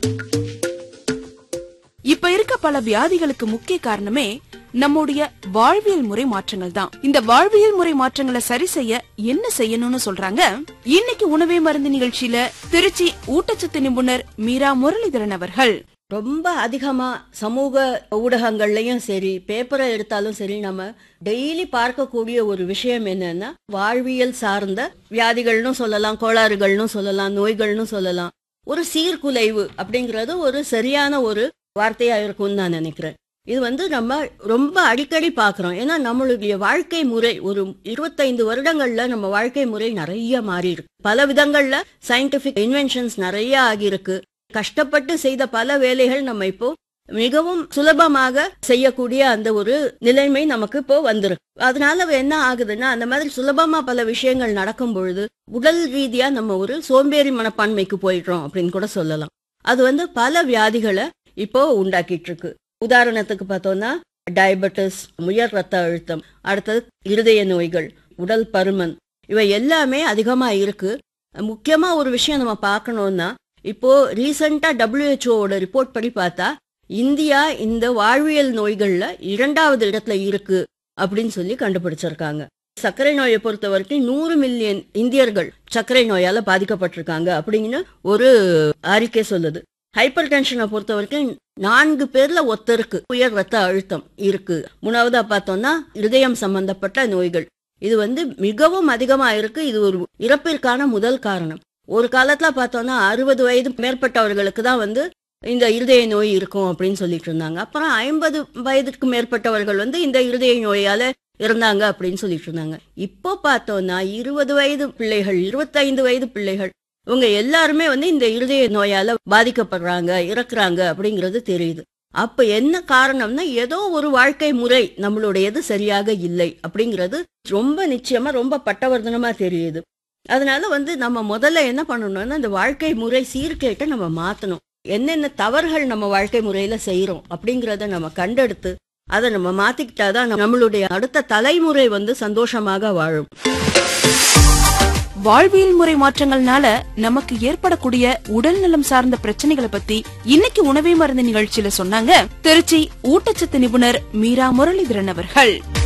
இப்ப இருக்க பல வியாதிகளுக்கு முக்கிய காரணமே நம்முடைய வாழ்வியல் முறை மாற்றங்கள் தான் இந்த வாழ்வியல் முறை மாற்றங்களை சரி செய்ய என்ன செய்யணும்னு சொல்றாங்க இன்னைக்கு உணவே மருந்து நிகழ்ச்சியில திருச்சி ஊட்டச்சத்து நிபுணர் மீரா முரளிதரன் அவர்கள் ரொம்ப அதிகமா சமூக ஊடகங்கள்லயும் சரி பேப்பரை எடுத்தாலும் சரி நம்ம டெய்லி பார்க்கக்கூடிய ஒரு விஷயம் என்னன்னா வாழ்வியல் சார்ந்த வியாதிகள்னு சொல்லலாம் கோளாறுகள்னு சொல்லலாம் நோய்கள்னு சொல்லலாம் ஒரு சீர்குலைவு அப்படிங்கிறது ஒரு சரியான ஒரு வார்த்தையா இருக்கும்னு நான் நினைக்கிறேன் இது வந்து நம்ம ரொம்ப அடிக்கடி பார்க்கிறோம் ஏன்னா நம்மளுடைய வாழ்க்கை முறை ஒரு இருபத்தைந்து வருடங்கள்ல நம்ம வாழ்க்கை முறை நிறைய மாறி இருக்கு பல விதங்கள்ல சயின்டிபிக் இன்வென்ஷன்ஸ் நிறைய ஆகியிருக்கு கஷ்டப்பட்டு செய்த பல வேலைகள் நம்ம இப்போ மிகவும் சுலபமாக செய்யக்கூடிய அந்த ஒரு நிலைமை நமக்கு இப்போ வந்திருக்கு அதனால என்ன ஆகுதுன்னா அந்த மாதிரி சுலபமா பல விஷயங்கள் நடக்கும் பொழுது உடல் ரீதியா நம்ம ஒரு சோம்பேறி மனப்பான்மைக்கு போயிடுறோம் அப்படின்னு கூட சொல்லலாம் அது வந்து பல வியாதிகளை இப்போ உண்டாக்கிட்டு இருக்கு உதாரணத்துக்கு பார்த்தோம்னா டயபெட்டிஸ் உயர் ரத்த அழுத்தம் அடுத்தது இருதய நோய்கள் உடல் பருமன் இவை எல்லாமே அதிகமா இருக்கு முக்கியமா ஒரு விஷயம் நம்ம பார்க்கணும்னா இப்போ ரீசெண்டா டபிள்யூஹெச்ஓட ரிப்போர்ட் படி பார்த்தா இந்தியா இந்த வாழ்வியல் நோய்கள்ல இரண்டாவது இடத்துல இருக்கு அப்படின்னு சொல்லி கண்டுபிடிச்சிருக்காங்க சர்க்கரை நோயை பொறுத்த வரைக்கும் நூறு மில்லியன் இந்தியர்கள் சர்க்கரை நோயால பாதிக்கப்பட்டிருக்காங்க அப்படின்னு ஒரு அறிக்கை சொல்லுது ஹைப்பர் டென்ஷனை பொறுத்த வரைக்கும் நான்கு பேர்ல ஒருத்தருக்கு உயர் ரத்த அழுத்தம் இருக்கு மூணாவதா பார்த்தோம்னா இருதயம் சம்பந்தப்பட்ட நோய்கள் இது வந்து மிகவும் அதிகமா இருக்கு இது ஒரு இறப்பிற்கான முதல் காரணம் ஒரு காலத்துல பார்த்தோம்னா அறுபது வயது மேற்பட்டவர்களுக்கு தான் வந்து இந்த இருதய நோய் இருக்கும் அப்படின்னு சொல்லிட்டு இருந்தாங்க அப்புறம் ஐம்பது வயதுக்கு மேற்பட்டவர்கள் வந்து இந்த இருதய நோயால இருந்தாங்க அப்படின்னு சொல்லிட்டு இருந்தாங்க இப்போ பார்த்தோம்னா இருபது வயது பிள்ளைகள் இருபத்தைந்து வயது பிள்ளைகள் இவங்க எல்லாருமே வந்து இந்த இருதய நோயால பாதிக்கப்படுறாங்க இறக்குறாங்க அப்படிங்கிறது தெரியுது அப்ப என்ன காரணம்னா ஏதோ ஒரு வாழ்க்கை முறை நம்மளுடையது சரியாக இல்லை அப்படிங்கிறது ரொம்ப நிச்சயமா ரொம்ப பட்டவர்தனமா தெரியுது அதனால வந்து நம்ம முதல்ல என்ன பண்ணணும்னா இந்த வாழ்க்கை முறை சீர்கேட்டை நம்ம மாத்தணும் என்னென்ன தவறுகள் நம்ம வாழ்க்கை முறையில செய்யறோம் அப்படிங்கறத நம்ம கண்டெடுத்து அதை நம்ம மாத்திக்கிட்டாதான் நம்மளுடைய அடுத்த தலைமுறை வந்து சந்தோஷமாக வாழும் வாழ்வியல் முறை மாற்றங்கள்னால நமக்கு ஏற்படக்கூடிய உடல் நலம் சார்ந்த பிரச்சனைகளை பத்தி இன்னைக்கு உணவே மருந்து நிகழ்ச்சியில சொன்னாங்க திருச்சி ஊட்டச்சத்து நிபுணர் மீரா முரளிதரன் அவர்கள்